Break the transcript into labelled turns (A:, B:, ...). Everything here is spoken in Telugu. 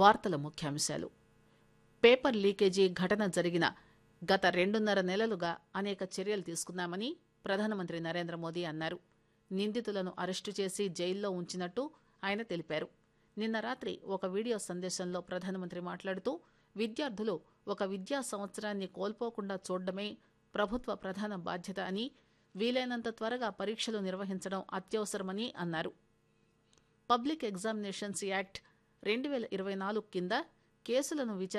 A: వార్తల ముఖ్యాంశాలు పేపర్ లీకేజీ ఘటన జరిగిన గత రెండున్నర నెలలుగా అనేక చర్యలు తీసుకున్నామని ప్రధానమంత్రి నరేంద్ర మోదీ అన్నారు నిందితులను అరెస్టు చేసి జైల్లో ఉంచినట్టు ఆయన తెలిపారు నిన్న రాత్రి ఒక వీడియో సందేశంలో ప్రధానమంత్రి మాట్లాడుతూ విద్యార్థులు ఒక విద్యా సంవత్సరాన్ని కోల్పోకుండా చూడడమే ప్రభుత్వ ప్రధాన బాధ్యత అని వీలైనంత త్వరగా పరీక్షలు నిర్వహించడం అత్యవసరమని అన్నారు పబ్లిక్ ఎగ్జామినేషన్స్ యాక్ట్ రెండు వేల ఇరవై నాలుగు కింద కేసులను విచారించే